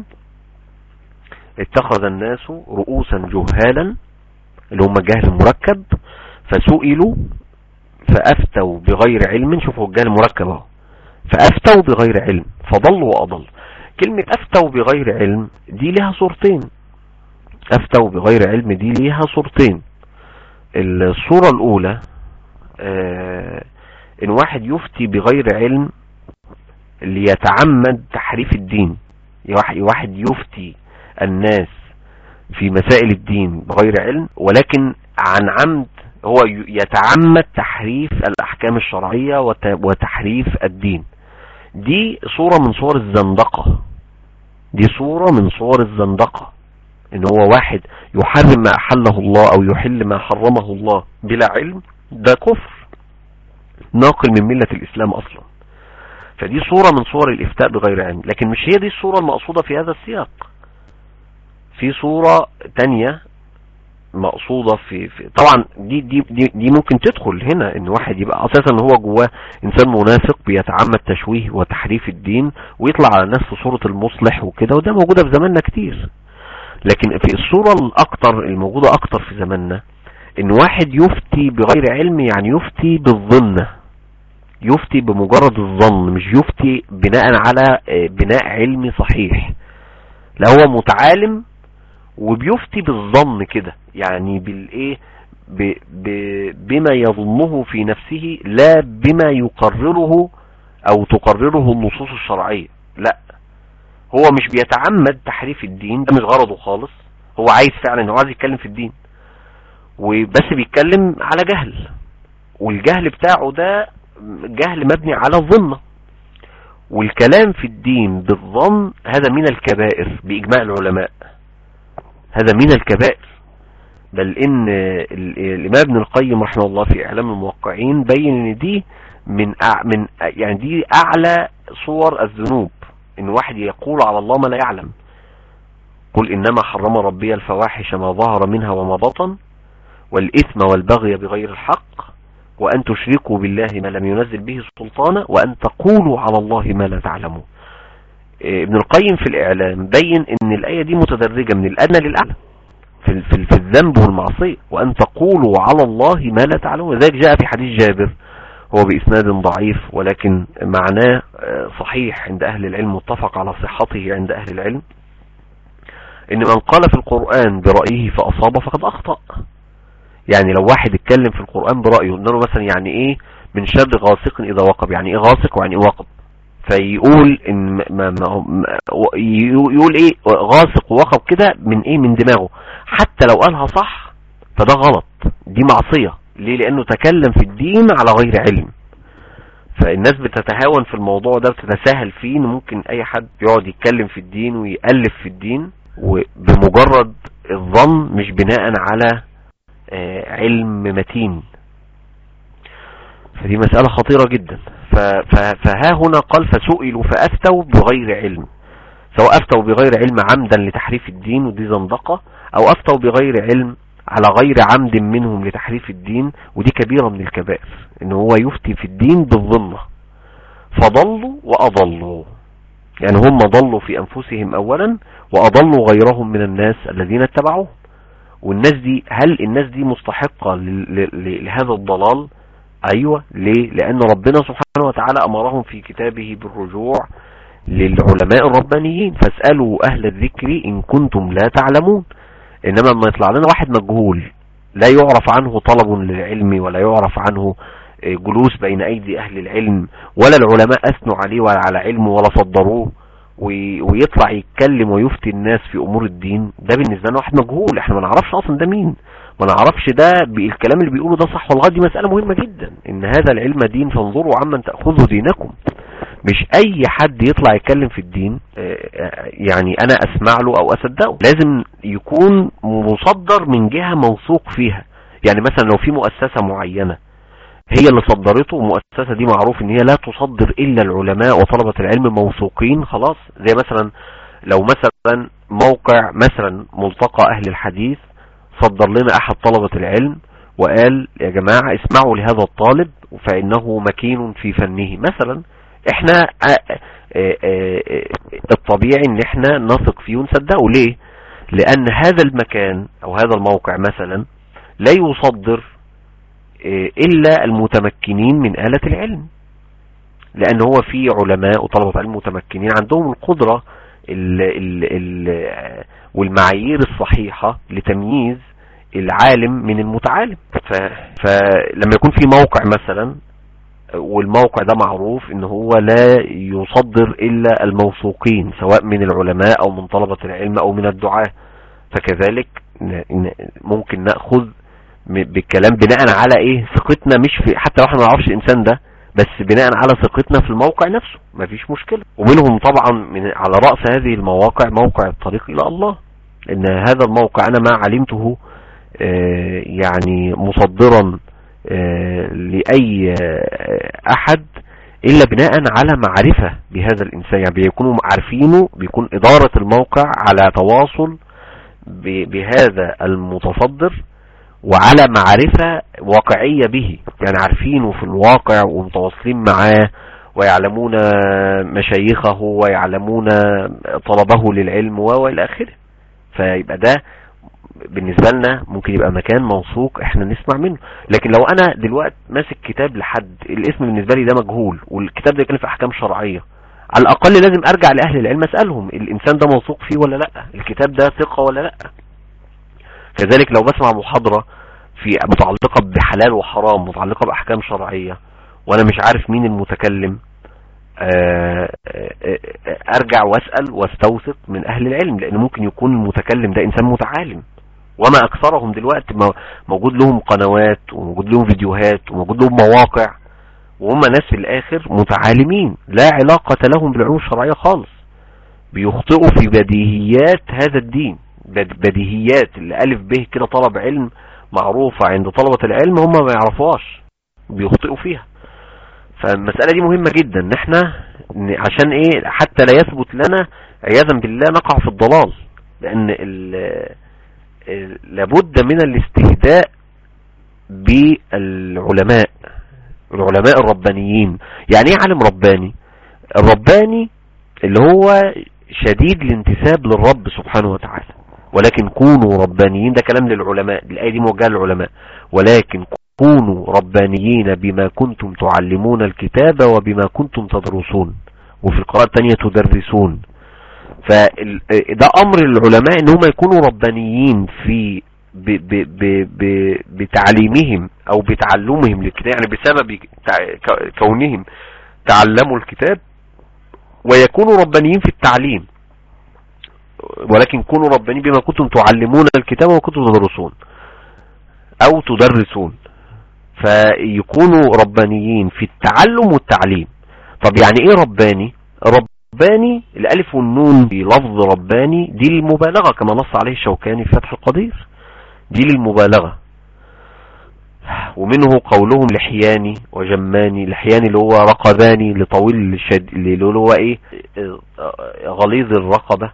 اتخذ الناس رؤوسا جهالا اللي هم الجهل المركب فسئلوا فأفتوا بغير علم شوفوا الجهل المركب اهو فأفتوا بغير علم فضلوا وأضل كلمة أفتوا بغير علم دي لها صورتين أفتوا بغير علم دي لها صورتين الصورة الأولى آه إن واحد يفتي بغير علم ليتعمد تحريف الدين واحد يفتي الناس في مسائل الدين بغير علم ولكن عن عمد هو يتعمد تحريف الأحكام الشرعية وتحريف الدين دي صورة من صور الزندقة دي صورة من صور الزندقة ان هو واحد يحرم ما احله الله او يحل ما حرمه الله بلا علم ده كفر ناقل من ملة الاسلام اصلا فدي صورة من صور الافتاء بغير علم لكن مش هي دي الصورة المقصودة في هذا السياق في صورة تانية مقصودة في, في طبعا دي, دي, دي, دي ممكن تدخل هنا ان واحد يبقى اساسا هو جواه انسان منافق بيتعمد تشويه وتحريف الدين ويطلع على الناس في صورة المصلح وكده وده موجودة في زماننا كتير لكن في الصورة الاكتر الموجودة اكتر في زماننا ان واحد يفتي بغير علم يعني يفتي بالظن يفتي بمجرد الظن مش يفتي بناء على بناء علمي صحيح لا هو متعالم وبيفتي بالظن كده يعني بالايه ب ب بما يظنه في نفسه لا بما يقرره او تقرره النصوص الشرعية لا هو مش بيتعمد تحريف الدين ده مش غرضه خالص هو عايز فعلا هو عايز يتكلم في الدين وبس بيتكلم على جهل والجهل بتاعه ده جهل مبني على الظن والكلام في الدين بالظن هذا من الكبائر بإجماع العلماء هذا من الكبائر بل ان ال- الامام ابن القيم رحمه الله في اعلام الموقعين بين ان دي من أع... من يعني دي اعلى صور الذنوب ان واحد يقول على الله ما لا يعلم قل انما حرم ربي الفواحش ما ظهر منها وما بطن والاثم والبغي بغير الحق وان تشركوا بالله ما لم ينزل به سلطانا وان تقولوا على الله ما لا تعلمون إيه، ابن القيم في الاعلام بين ان الايه دي متدرجه من الادنى للاعلى في في في الذنب والمعصيه وان تقولوا على الله ما لا تعلمون ذلك جاء في حديث جابر هو بإسناد ضعيف ولكن معناه آه، صحيح عند أهل العلم متفق على صحته عند أهل العلم إن من قال في القرآن برأيه فأصاب فقد أخطأ يعني لو واحد اتكلم في القرآن برأيه قلنا له مثلا يعني إيه من شر غاسق إذا وقب يعني إيه غاسق ويعني إيه وقب فيقول إن ما ما ما يقول إيه غاسق ووقب كده من إيه من دماغه حتى لو قالها صح فده غلط دي معصية ليه لانه تكلم في الدين على غير علم فالناس بتتهاون في الموضوع ده بتتساهل فيه ان ممكن اي حد يقعد يتكلم في الدين ويألف في الدين وبمجرد الظن مش بناء على آه، علم متين فدي مسألة خطيرة جدا ف- ف- فها هنا قال فسئلوا فأفتوا بغير علم سواء أفتوا بغير علم عمدا لتحريف الدين ودي زندقة أو أفتوا بغير علم على غير عمد منهم لتحريف الدين ودي كبيرة من الكبائر ان هو يفتي في الدين بالظنة فضلوا وأضلوا يعني هم ضلوا في أنفسهم أولا وأضلوا غيرهم من الناس الذين اتبعوهم والناس دي هل الناس دي مستحقة ل- ل- لهذا الضلال أيوة ليه لأن ربنا سبحانه وتعالى أمرهم في كتابه بالرجوع للعلماء الربانيين فاسألوا أهل الذكر إن كنتم لا تعلمون انما لما يطلع لنا واحد مجهول لا يعرف عنه طلب للعلم ولا يعرف عنه جلوس بين ايدي اهل العلم ولا العلماء اثنوا عليه ولا على علمه ولا صدروه وي- ويطلع يتكلم ويفتي الناس في امور الدين ده بالنسبه لنا واحد مجهول احنا ما نعرفش اصلا ده مين ما نعرفش ده ب- الكلام اللي بيقوله ده صح ولا غلط دي مساله مهمه جدا ان هذا العلم دين فانظروا عمن تاخذوا دينكم مش اي حد يطلع يتكلم في الدين آه، آه، يعني انا اسمع له او اصدقه لازم يكون مصدر من جهة موثوق فيها يعني مثلا لو في مؤسسة معينة هي اللي صدرته المؤسسة دي معروف ان هي لا تصدر الا العلماء وطلبة العلم موثوقين خلاص زي مثلا لو مثلا موقع مثلا ملتقى اهل الحديث صدر لنا احد طلبة العلم وقال يا جماعة اسمعوا لهذا الطالب فانه مكين في فنه مثلا احنا آه، آه، آه، الطبيعي ان احنا نثق فيه ونصدقه ليه لان هذا المكان او هذا الموقع مثلا لا يصدر آه، الا المتمكنين من آلة العلم لان هو في علماء وطلبة علم متمكنين عندهم القدرة ال ال ال والمعايير الصحيحة لتمييز العالم من المتعالم ف- فلما يكون في موقع مثلا والموقع ده معروف ان هو لا يصدر الا الموثوقين سواء من العلماء او من طلبة العلم او من الدعاة فكذلك ن- ن- ممكن نأخذ م- بالكلام بناء على ايه ثقتنا مش في حتى لو احنا ما نعرفش الانسان ده بس بناء على ثقتنا في الموقع نفسه مفيش مشكلة ومنهم طبعا من على رأس هذه المواقع موقع الطريق الى الله ان هذا الموقع انا ما علمته آه، يعني مصدرا آه، لأي آه، أحد إلا بناء على معرفة بهذا الإنسان يعني بيكونوا عارفينه بيكون إدارة الموقع على تواصل ب- بهذا المتصدر وعلى معرفة واقعية به يعني عارفينه في الواقع ومتواصلين معاه ويعلمون مشايخه ويعلمون طلبه للعلم وإلى آخره فيبقى ده بالنسبة لنا ممكن يبقى مكان موثوق احنا نسمع منه لكن لو انا دلوقتي ماسك كتاب لحد الاسم بالنسبة لي ده مجهول والكتاب ده يتكلم في احكام شرعية على الاقل لازم ارجع لاهل العلم اسألهم الانسان ده موثوق فيه ولا لا الكتاب ده ثقة ولا لا كذلك لو بسمع محاضرة في متعلقة بحلال وحرام متعلقة باحكام شرعية وانا مش عارف مين المتكلم آه، آه، آه، ارجع واسأل واستوثق من اهل العلم لان ممكن يكون المتكلم ده انسان متعالم وما اكثرهم دلوقتي مو- موجود لهم قنوات وموجود لهم فيديوهات وموجود لهم مواقع وهم ناس في الاخر متعالمين لا علاقة لهم بالعلوم الشرعية خالص بيخطئوا في بديهيات هذا الدين بد- بديهيات اللي ألف به كده طلب علم معروفة عند طلبة العلم هم ما يعرفوهاش بيخطئوا فيها فالمسألة دي مهمة جدا ان احنا ن- عشان ايه حتى لا يثبت لنا عياذا بالله نقع في الضلال لان ال- ال- لابد من الاستهداء بالعلماء العلماء الربانيين يعني ايه عالم رباني الرباني اللي هو شديد الانتساب للرب سبحانه وتعالى ولكن كونوا ربانيين ده كلام للعلماء الآية دي موجهة للعلماء ولكن كونوا ربانيين بما كنتم تعلمون الكتاب وبما كنتم تدرسون وفي القراءة الثانية تدرسون فده أمر العلماء ان هم يكونوا ربانيين في ب ب ب ب بتعليمهم او بتعلمهم للكتاب يعني بسبب تع- ك- كونهم تعلموا الكتاب ويكونوا ربانيين في التعليم ولكن كونوا ربانيين بما كنتم تعلمون الكتاب وكنتم تدرسون او تدرسون فيكونوا ربانيين في التعلم والتعليم طب يعني ايه رباني رباني الالف والنون في لفظ رباني دي المبالغة كما نص عليه الشوكاني في فتح القدير دي للمبالغة ومنه قولهم لحياني وجماني لحياني اللي هو رقباني لطويل الشد اللي هو ايه غليظ الرقبة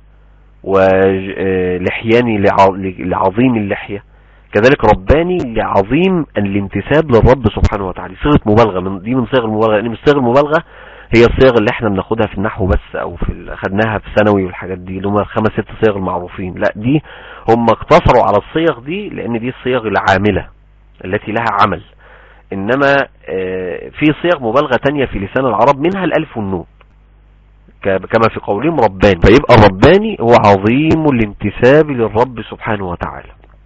ولحياني لعظيم اللحية كذلك رباني لعظيم الانتساب للرب سبحانه وتعالى صيغة مبالغة من دي من صيغ المبالغة يعني من صيغ المبالغة هي الصيغ اللي احنا بناخدها في النحو بس او في ال- خدناها في ثانوي والحاجات دي اللي هم الخمس ست صيغ المعروفين لا دي هم اقتصروا على الصيغ دي لان دي الصيغ العاملة التي لها عمل انما آه، في صيغ مبالغة تانية في لسان العرب منها الالف والنون ك- كما في قولهم رباني فيبقى الرباني هو عظيم الانتساب للرب سبحانه وتعالى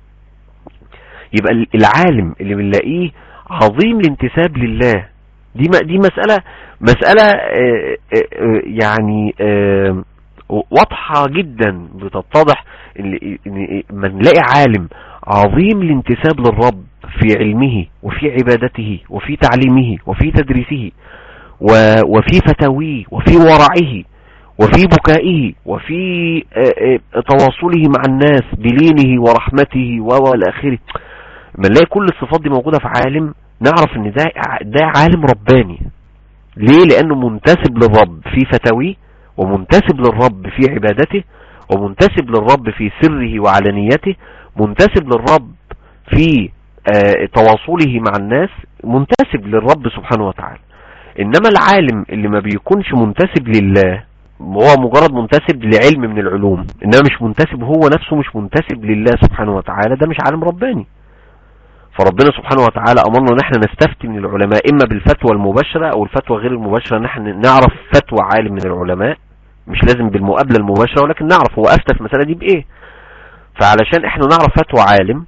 يبقى ال- العالم اللي بنلاقيه عظيم الانتساب لله دي م- دي مسألة مسألة آه، آه، آه، يعني آه، واضحة جدا بتتضح ان إن لما نلاقي عالم عظيم الانتساب للرب في علمه وفي عبادته وفي تعليمه وفي تدريسه و- وفي فتاويه وفي ورعه وفي بكائه وفي آه، آه، تواصله مع الناس بلينه ورحمته والى اخره لما نلاقي كل الصفات دي موجودة في عالم نعرف ان ده ده عالم رباني ليه لانه منتسب للرب في فتاويه ومنتسب للرب في عبادته ومنتسب للرب في سره وعلانيته منتسب للرب في آه، تواصله مع الناس منتسب للرب سبحانه وتعالى انما العالم اللي ما بيكونش منتسب لله هو مجرد منتسب لعلم من العلوم انما مش منتسب هو نفسه مش منتسب لله سبحانه وتعالى ده مش عالم رباني فربنا سبحانه وتعالى امرنا ان احنا نستفتي من العلماء اما بالفتوى المباشرة او الفتوى غير المباشرة ان احنا نعرف فتوى عالم من العلماء مش لازم بالمقابلة المباشرة ولكن نعرف هو افتى في المسألة دي بايه فعلشان احنا نعرف فتوى عالم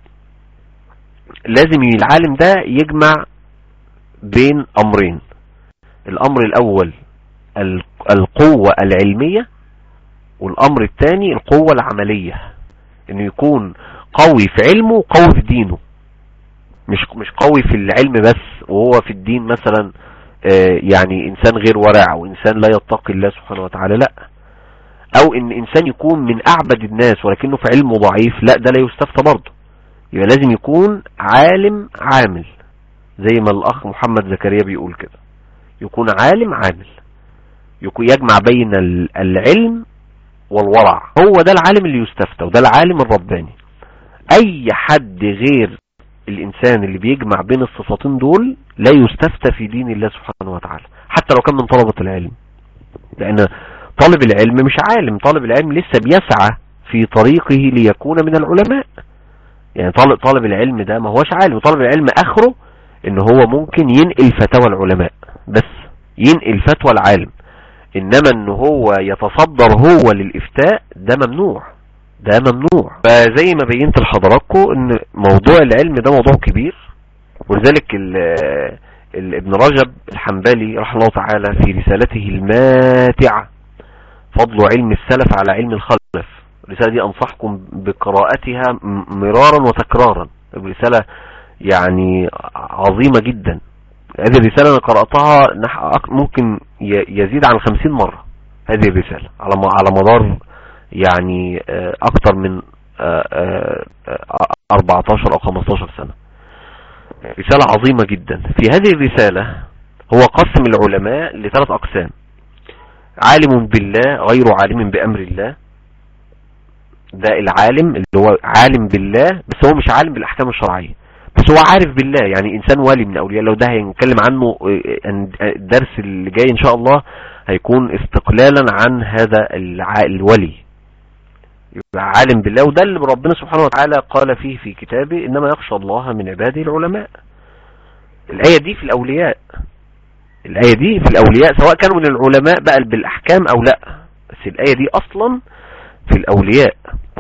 لازم العالم ده يجمع بين امرين الامر الاول ال- القوة العلمية والامر الثاني القوة العملية انه يكون قوي في علمه وقوي في دينه مش مش قوي في العلم بس وهو في الدين مثلا آه، يعني انسان غير ورع او انسان لا يتقي الله سبحانه وتعالى لا او ان انسان يكون من اعبد الناس ولكنه في علمه ضعيف لا ده لا يستفتى برضه يبقى لازم يكون عالم عامل زي ما الاخ محمد زكريا بيقول كده يكون عالم عامل يكون يجمع بين ال- العلم والورع هو ده العالم اللي يستفتى وده العالم الرباني اي حد غير الانسان اللي بيجمع بين الصفتين دول لا يستفتى في دين الله سبحانه وتعالى حتى لو كان من طلبة العلم لان طالب العلم مش عالم طالب العلم لسه بيسعى في طريقه ليكون من العلماء يعني طالب, طالب العلم ده ما هوش عالم طالب العلم اخره ان هو ممكن ينقل فتاوى العلماء بس ينقل فتوى العالم انما ان هو يتصدر هو للافتاء ده ممنوع ده ممنوع فزي ما بينت لحضراتكم ان موضوع العلم ده موضوع كبير ولذلك ال ال ابن رجب الحنبلي رحمه الله تعالى في رسالته الماتعة فضل علم السلف على علم الخلف الرسالة دي انصحكم بقراءتها م- مرارا وتكرارا الرسالة يعني عظيمة جدا هذه الرسالة انا قرأتها نح- أك- ممكن ي- يزيد عن خمسين مرة هذه الرسالة على م- على مدار يعني آه، اكتر من آه، آه، 14 او 15 سنة رسالة عظيمة جدا في هذه الرسالة هو قسم العلماء لثلاث اقسام عالم بالله غير عالم بامر الله ده العالم اللي هو عالم بالله بس هو مش عالم بالاحكام الشرعية بس هو عارف بالله يعني انسان ولي من اولياء الله ده هنتكلم عنه آه، الدرس اللي جاي ان شاء الله هيكون استقلالا عن هذا الع- الولي يبقى عالم بالله وده اللي ربنا سبحانه وتعالى قال فيه في كتابه انما يخشى الله من عباده العلماء الآية دي في الأولياء الآية دي في الأولياء سواء كانوا من العلماء بقى بالأحكام أو لا بس الآية دي أصلا في الأولياء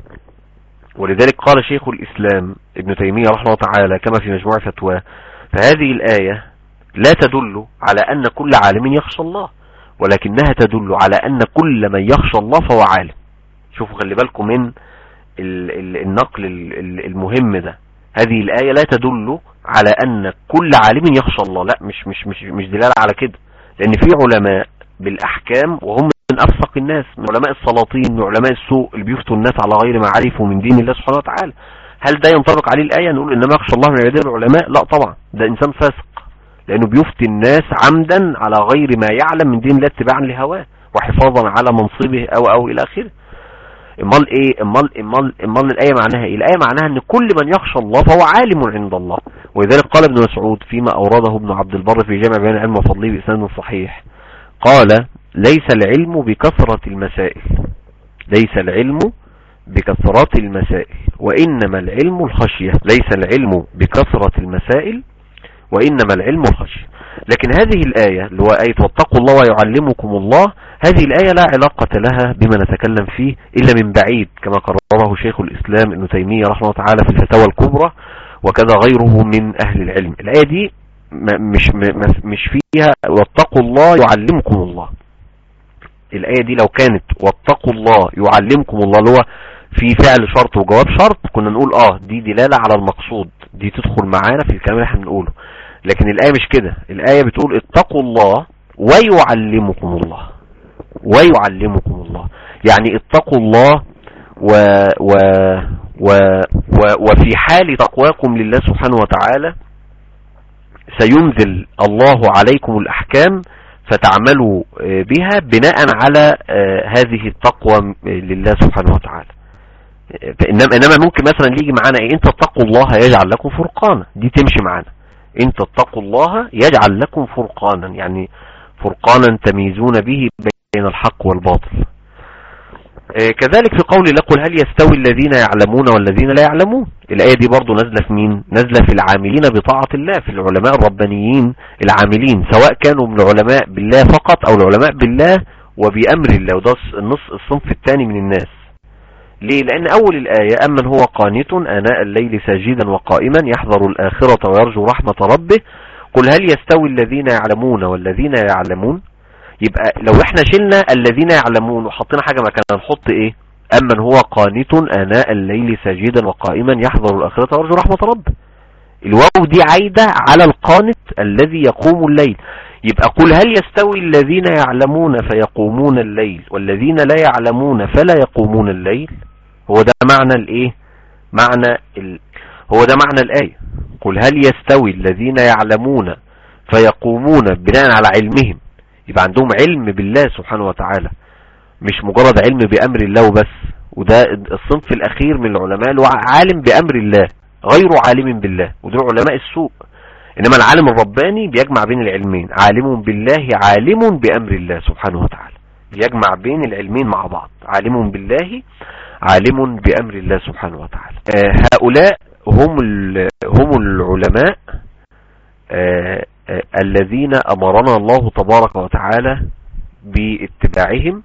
ولذلك قال شيخ الإسلام ابن تيمية رحمه الله تعالى كما في مجموع فتواه فهذه الآية لا تدل على أن كل عالم يخشى الله ولكنها تدل على أن كل من يخشى الله فهو عالم شوفوا خلي بالكم من ال ال النقل ال ال المهم ده هذه الآية لا تدل على أن كل عالم يخشى الله لا مش مش مش مش دلالة على كده لأن في علماء بالأحكام وهم من أفسق الناس من علماء السلاطين من علماء السوء اللي بيفتوا الناس على غير ما عرفوا من دين الله سبحانه وتعالى هل ده ينطبق عليه الآية نقول إنما يخشى الله من عباد العلماء لا طبعا ده إنسان فاسق لأنه بيفتي الناس عمدا على غير ما يعلم من دين الله اتباعا لهواه وحفاظا على منصبه أو أو إلى آخره امال ايه امال امال امال الايه معناها ايه الايه معناها ان كل من يخشى الله فهو عالم عند الله ولذلك قال ابن مسعود فيما اورده ابن عبد البر في جامع بيان العلم وفضله باسناد صحيح قال ليس العلم بكثرة المسائل ليس العلم بكثرة المسائل وإنما العلم الخشية ليس العلم بكثرة المسائل وإنما العلم الخشية لكن هذه الآية اللي هو آية واتقوا الله ويعلمكم الله هذه الآية لا علاقة لها بما نتكلم فيه إلا من بعيد كما قرره شيخ الإسلام ابن تيمية رحمه الله تعالى في الفتاوى الكبرى وكذا غيره من أهل العلم الآية دي مش, مش فيها واتقوا الله يعلمكم الله الآية دي لو كانت واتقوا الله يعلمكم الله اللي هو في فعل شرط وجواب شرط كنا نقول اه دي دلالة على المقصود دي تدخل معانا في الكلام اللي احنا بنقوله لكن الآية مش كده الآية بتقول اتقوا الله ويعلمكم الله ويعلمكم الله يعني اتقوا الله و و و و وفي حال تقواكم لله سبحانه وتعالى سينزل الله عليكم الأحكام فتعملوا بها بناء على هذه التقوى لله سبحانه وتعالى انما ممكن مثلا يجي معانا ايه انت اتقوا الله يجعل لكم فرقانا دي تمشي معانا ان تتقوا الله يجعل لكم فرقانا يعني فرقانا تميزون به بين الحق والباطل كذلك في قول لقل هل يستوي الذين يعلمون والذين لا يعلمون الآية دي برضو نازلة في مين نازلة في العاملين بطاعة الله في العلماء الربانيين العاملين سواء كانوا من العلماء بالله فقط او العلماء بالله وبأمر الله وده النص الصنف الثاني من الناس ليه لأن أول الآية أمن هو قانت آناء الليل ساجدا وقائما يحذر الآخرة ويرجو رحمة ربه قل هل يستوي الذين يعلمون والذين لا يعلمون يبقى لو احنا شلنا الذين يعلمون وحطينا حاجة مكانها نحط ايه أمن هو قانت آناء الليل ساجدا وقائما يحذر الآخرة ويرجو رحمة ربه الواو دي عايدة على القانت الذي يقوم الليل يبقى قل هل يستوي الذين يعلمون فيقومون الليل والذين لا يعلمون فلا يقومون الليل هو ده معنى الايه معنى ال... هو ده معنى الآية قل هل يستوي الذين يعلمون فيقومون بناء على علمهم يبقى عندهم علم بالله سبحانه وتعالى مش مجرد علم بأمر الله وبس وده الصنف الأخير من العلماء اللي هو عالم بأمر الله غير عالم بالله ودول علماء السوء إنما العالم الرباني بيجمع بين العلمين عالم بالله عالم بأمر الله سبحانه وتعالى بيجمع بين العلمين مع بعض عالم بالله عالم بأمر الله سبحانه وتعالى آه هؤلاء هم هم العلماء آه آه الذين أمرنا الله تبارك وتعالى باتباعهم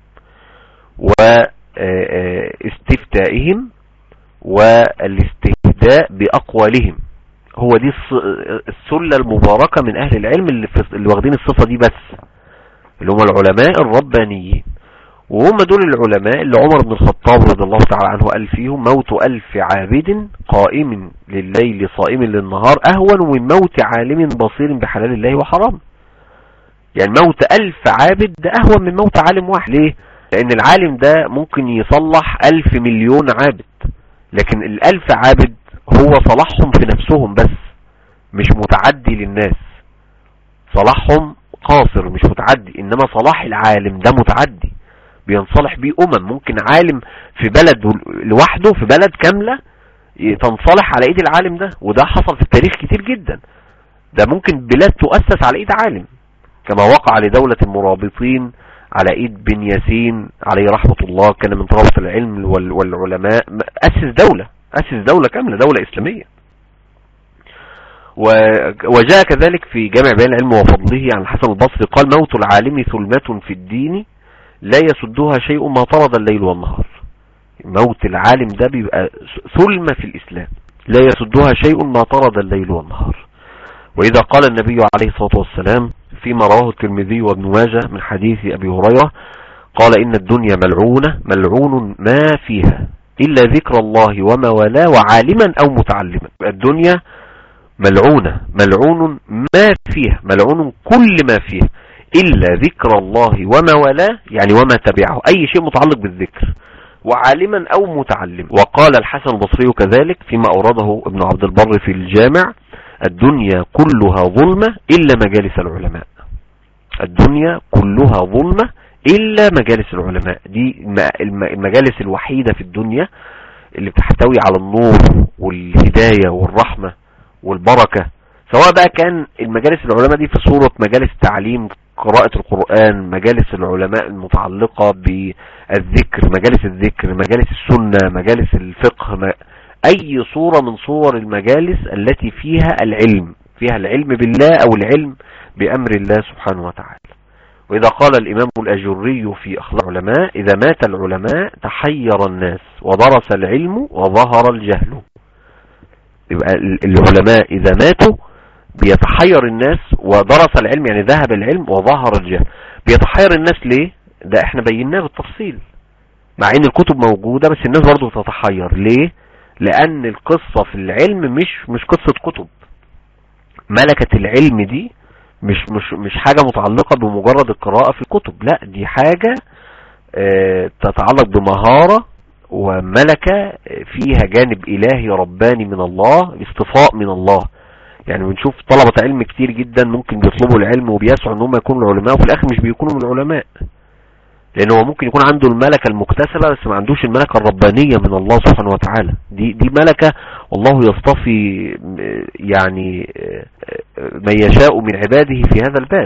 واستفتائهم والاستهداء بأقوالهم هو دي السلة المباركة من أهل العلم اللي, اللي واخدين الصفة دي بس اللي هم العلماء الربانيين وهم دول العلماء اللي عمر بن الخطاب رضي الله تعالى عنه قال فيهم موت ألف عابد قائم لليل صائم للنهار أهون من موت عالم بصير بحلال الله وحرام يعني موت ألف عابد ده أهون من موت عالم واحد ليه لأن العالم ده ممكن يصلح ألف مليون عابد لكن الالف عابد هو صلاحهم في نفسهم بس مش متعدي للناس صلاحهم قاصر مش متعدي انما صلاح العالم ده متعدي بينصلح بيه امم ممكن عالم في بلد لوحده في بلد كاملة تنصلح على ايد العالم ده وده حصل في التاريخ كتير جدا ده ممكن بلاد تؤسس على ايد عالم كما وقع لدولة المرابطين على ايد بن ياسين عليه رحمة الله كان من طلبة العلم وال- والعلماء اسس دولة اسس دولة كاملة دولة اسلامية و- وجاء كذلك في جامع بيان العلم وفضله عن الحسن البصري قال موت العالم ثلمة في الدين لا يسدها شيء ما طرد الليل والنهار موت العالم ده بيبقى ثلمة في الإسلام لا يسدها شيء ما طرد الليل والنهار وإذا قال النبي عليه الصلاة والسلام فيما رواه الترمذي وابن ماجه من حديث أبي هريرة قال إن الدنيا ملعونة ملعون ما فيها إلا ذكر الله وما والاه وعالما أو متعلما الدنيا ملعونة ملعون ما فيها ملعون كل ما فيها إلا ذكر الله وما والاه يعني وما تبعه أي شيء متعلق بالذكر وعالما أو متعلم وقال الحسن البصري كذلك فيما أورده ابن عبد البر في الجامع الدنيا كلها ظلمة إلا مجالس العلماء الدنيا كلها ظلمة إلا مجالس العلماء دي الم- المجالس الوحيدة في الدنيا اللي بتحتوي على النور والهداية والرحمة والبركة سواء بقى كان المجالس العلماء دي في صورة مجالس تعليم قراءة القرآن مجالس العلماء المتعلقة بالذكر مجالس الذكر مجالس السنة مجالس الفقه م- أي صورة من صور المجالس التي فيها العلم فيها العلم بالله أو العلم بأمر الله سبحانه وتعالى وإذا قال الإمام الأجري في أخلاق العلماء إذا مات العلماء تحير الناس ودرس العلم وظهر الجهل يبقى ال- العلماء إذا ماتوا بيتحير الناس ودرس العلم يعني ذهب العلم وظهر الجهل بيتحير الناس ليه ده احنا بيناه بالتفصيل مع ان الكتب موجودة بس الناس برضو تتحير ليه لان القصة في العلم مش مش قصة كتب ملكة العلم دي مش مش مش حاجة متعلقة بمجرد القراءة في الكتب لا دي حاجة آه، تتعلق بمهارة وملكة فيها جانب إلهي رباني من الله اصطفاء من الله يعني بنشوف طلبة علم كتير جدا ممكن بيطلبوا العلم وبيسعوا ان هم يكونوا العلماء وفي الاخر مش بيكونوا من العلماء لان هو ممكن يكون عنده الملكة المكتسبة بس ما عندوش الملكة الربانية من الله سبحانه وتعالى دي دي ملكة والله يصطفي م- يعني آه، آه، من يشاء من عباده في هذا الباب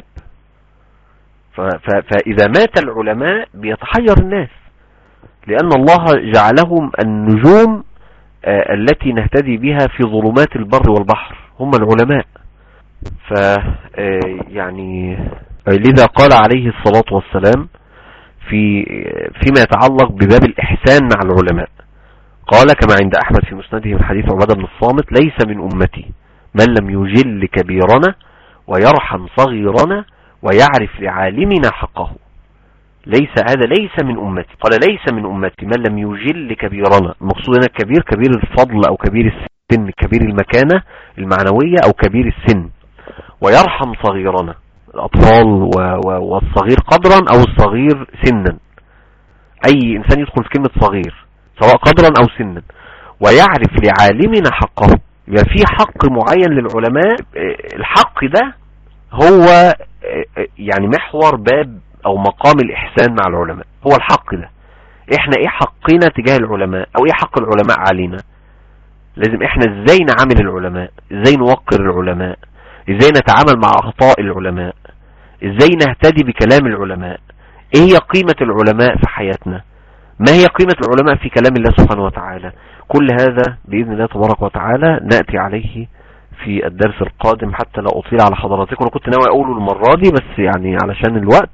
ف- ف- فإذا مات العلماء بيتحير الناس لأن الله جعلهم النجوم آه، التي نهتدي بها في ظلمات البر والبحر هم العلماء ف آه، يعني آه، لذا قال عليه الصلاة والسلام في فيما يتعلق بباب الإحسان مع العلماء قال كما عند أحمد في مسنده من حديث عبادة بن الصامت ليس من أمتي من لم يجل كبيرنا ويرحم صغيرنا ويعرف لعالمنا حقه ليس هذا ليس من أمتي قال ليس من أمتي من لم يجل كبيرنا المقصود هنا الكبير كبير الفضل أو كبير السن كبير المكانة المعنوية أو كبير السن ويرحم صغيرنا الأطفال و- و- والصغير قدرا أو الصغير سنا أي إنسان يدخل في كلمة صغير سواء قدرا أو سنا ويعرف لعالمنا حقه يبقى في حق معين للعلماء آه، الحق ده هو آه، آه، يعني محور باب أو مقام الإحسان مع العلماء هو الحق ده احنا ايه حقنا تجاه العلماء او ايه حق العلماء علينا لازم احنا ازاي نعامل العلماء ازاي نوقر العلماء ازاي نتعامل مع اخطاء العلماء ازاي نهتدي بكلام العلماء ايه هي قيمة العلماء في حياتنا ما هي قيمة العلماء في كلام الله سبحانه وتعالى كل هذا بإذن الله تبارك وتعالى نأتي عليه في الدرس القادم حتى لا أطيل على حضراتكم أنا كنت ناوي أقوله المرة دي بس يعني علشان الوقت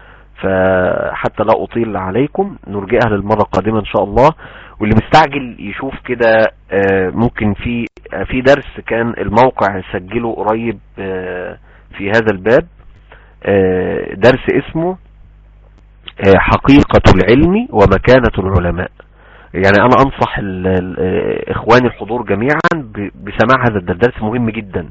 فحتى لا أطيل عليكم نرجئها للمرة القادمة إن شاء الله واللي مستعجل يشوف كده آه، ممكن في آه، في درس كان الموقع سجله قريب آه، في هذا الباب آه، درس اسمه آه، حقيقة العلم ومكانة العلماء يعني انا انصح ال- ال- آه، اخواني الحضور جميعا ب- بسماع هذا الدرس درس مهم جدا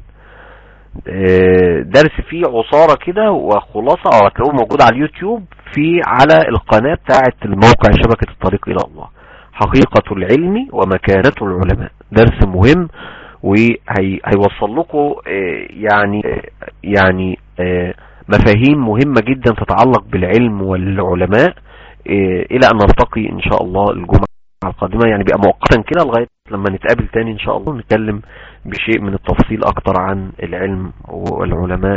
آه، درس فيه عصارة كده وخلاصة او هتلاقوه موجود على اليوتيوب في على القناة بتاعة الموقع شبكة الطريق الى الله حقيقة العلم ومكانة العلماء درس مهم وهيوصل لكم يعني يعني مفاهيم مهمة جدا تتعلق بالعلم والعلماء الى ان نلتقي ان شاء الله الجمعة القادمة يعني بقى مؤقتا كده لغاية لما نتقابل تاني ان شاء الله نتكلم بشيء من التفصيل اكتر عن العلم والعلماء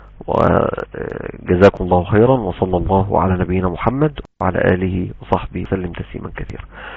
وجزاكم الله خيرا وصلى الله على نبينا محمد وعلى آله وصحبه وسلم تسليما كثيرا